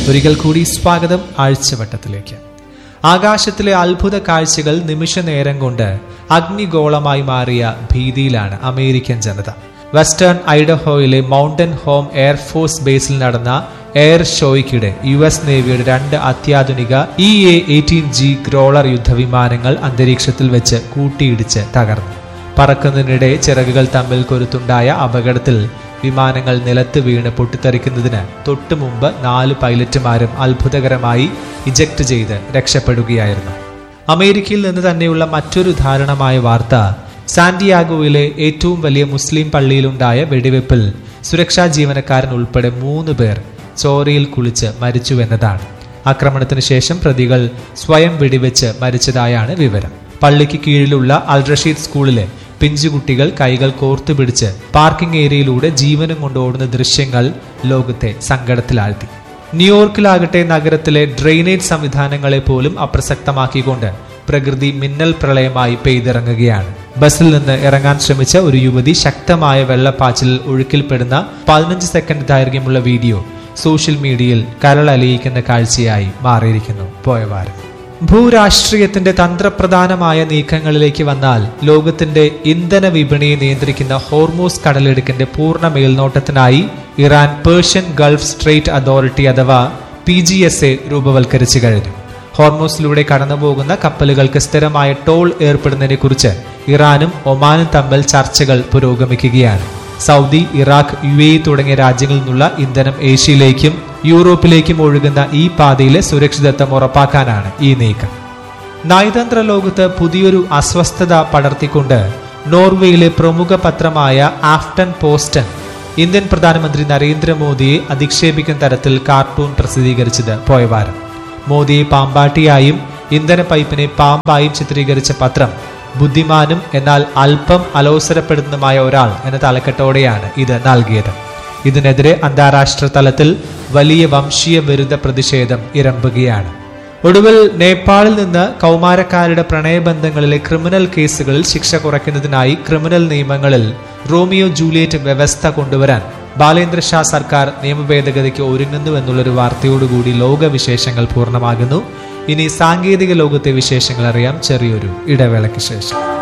ഒരിക്കൽ കൂടി സ്വാഗതം ആഴ്ചവട്ടത്തിലേക്ക് ആകാശത്തിലെ അത്ഭുത കാഴ്ചകൾ നിമിഷ നേരം കൊണ്ട് അഗ്നിഗോളമായി മാറിയ ഭീതിയിലാണ് അമേരിക്കൻ ജനത വെസ്റ്റേൺ ഐഡഹോയിലെ മൗണ്ടൻ ഹോം എയർഫോഴ്സ് ബേസിൽ നടന്ന എയർ ഷോയ്ക്കിടെ യു എസ് നേവിയുടെ രണ്ട് അത്യാധുനിക E A eighteen G Growler യുദ്ധവിമാനങ്ങൾ അന്തരീക്ഷത്തിൽ വെച്ച് കൂട്ടിയിടിച്ച് തകർന്നു പറക്കുന്നതിനിടെ ചിറകുകൾ തമ്മിൽ കൊരുത്തുണ്ടായ അപകടത്തിൽ വിമാനങ്ങൾ നിലത്ത് വീണ് പൊട്ടിത്തെറിക്കുന്നതിന് തൊട്ടു മുമ്പ് നാല് പൈലറ്റുമാരും അത്ഭുതകരമായി ഇജക്ട് ചെയ്ത് രക്ഷപ്പെടുകയായിരുന്നു അമേരിക്കയിൽ നിന്ന് തന്നെയുള്ള മറ്റൊരു ദാരുണമായ വാർത്ത സാന്റിയാഗോയിലെ ഏറ്റവും വലിയ മുസ്ലിം പള്ളിയിലുണ്ടായ വെടിവെപ്പിൽ സുരക്ഷാ ജീവനക്കാരൻ ഉൾപ്പെടെ മൂന്ന് പേർ ചോരയിൽ കുളിച്ച് മരിച്ചുവെന്നതാണ് ആക്രമണത്തിന് ശേഷം പ്രതികൾ സ്വയം വെടിവെച്ച് മരിച്ചതായാണ് വിവരം പള്ളിക്ക് കീഴിലുള്ള അൽ റഷീദ് സ്കൂളിലെ പിഞ്ചുകുട്ടികൾ കൈകൾ കോർത്തു പിടിച്ച് പാർക്കിംഗ് ഏരിയയിലൂടെ ജീവനും കൊണ്ട് ഓടുന്ന ദൃശ്യങ്ങൾ ലോകത്തെ സങ്കടത്തിലാഴ്ത്തി ന്യൂയോർക്കിലാകട്ടെ നഗരത്തിലെ ഡ്രെയിനേജ് സംവിധാനങ്ങളെ പോലും അപ്രസക്തമാക്കിക്കൊണ്ട് പ്രകൃതി മിന്നൽ പ്രളയമായി പെയ്തിറങ്ങുകയാണ് ബസ്സിൽ നിന്ന് ഇറങ്ങാൻ ശ്രമിച്ച ഒരു യുവതി ശക്തമായ വെള്ളപ്പാച്ചിലിൽ ഒഴുക്കിൽപ്പെടുന്ന പതിനഞ്ച് സെക്കൻഡ് ദൈർഘ്യമുള്ള വീഡിയോ സോഷ്യൽ മീഡിയയിൽ കരളലിയിക്കുന്ന കാഴ്ചയായി മാറിയിരിക്കുന്നു പോയവാരം ഭൂരാഷ്ട്രീയത്തിന്റെ തന്ത്രപ്രധാനമായ നീക്കങ്ങളിലേക്ക് വന്നാൽ ലോകത്തിന്റെ ഇന്ധന വിപണിയെ നിയന്ത്രിക്കുന്ന ഹോർമോസ് കടലിടുക്കിന്റെ പൂർണ്ണ മേൽനോട്ടത്തിനായി Iran Persian Gulf Strait Authority അഥവാ പി ജി എസ് എ രൂപവൽക്കരിച്ചു കഴിഞ്ഞു ഹോർമോസിലൂടെ കടന്നുപോകുന്ന കപ്പലുകൾക്ക് സ്ഥിരമായ ടോൾ ഏർപ്പെടുന്നതിനെ കുറിച്ച് ഇറാനും ഒമാനും തമ്മിൽ ചർച്ചകൾ പുരോഗമിക്കുകയാണ് സൗദി ഇറാഖ് യു എ തുടങ്ങിയ രാജ്യങ്ങളിൽ നിന്നുള്ള ഇന്ധനം ഏഷ്യയിലേക്കും യൂറോപ്പിലേക്കും ഒഴുകുന്ന ഈ പാതയിലെ സുരക്ഷിതത്വം ഉറപ്പാക്കാനാണ് ഈ നീക്കം നയതന്ത്ര ലോകത്ത് പുതിയൊരു അസ്വസ്ഥത പടർത്തിക്കൊണ്ട് നോർവേയിലെ പ്രമുഖ പത്രമായ ആഫ്റ്റൺ പോസ്റ്റൻ ഇന്ത്യൻ പ്രധാനമന്ത്രി നരേന്ദ്രമോദിയെ അധിക്ഷേപിക്കുന്ന തരത്തിൽ കാർട്ടൂൺ പ്രസിദ്ധീകരിച്ചത് പോയവാരം മോദിയെ പാമ്പാട്ടിയായും ഇന്ധന പൈപ്പിനെ പാമ്പായും ചിത്രീകരിച്ച പത്രം ബുദ്ധിമാനും എന്നാൽ അല്പം അലോസരപ്പെടുന്നതുമായ ഒരാൾ എന്ന തലക്കെട്ടോടെയാണ് ഇത് നൽകിയത് ഇതിനെതിരെ അന്താരാഷ്ട്ര തലത്തിൽ വലിയ വംശീയ വിരുദ്ധ പ്രതിഷേധം ഇരമ്പുകയാണ് ഒടുവിൽ നേപ്പാളിൽ നിന്ന് കൗമാരക്കാരുടെ പ്രണയബന്ധങ്ങളിലെ ക്രിമിനൽ കേസുകളിൽ ശിക്ഷ കുറയ്ക്കുന്നതിനായി ക്രിമിനൽ നിയമങ്ങളിൽ റോമിയോ ജൂലിയറ്റ് വ്യവസ്ഥ കൊണ്ടുവരാൻ ബാലേന്ദ്ര ഷാ സർക്കാർ നിയമ ഭേദഗതിക്ക് ഒരുങ്ങുന്നു എന്നുള്ളൊരു വാർത്തയോടുകൂടി ലോകവിശേഷങ്ങൾ പൂർണ്ണമാകുന്നു ഇനി സാങ്കേതിക ലോകത്തെ വിശേഷങ്ങൾ അറിയാം ചെറിയൊരു ഇടവേളയ്ക്ക് ശേഷം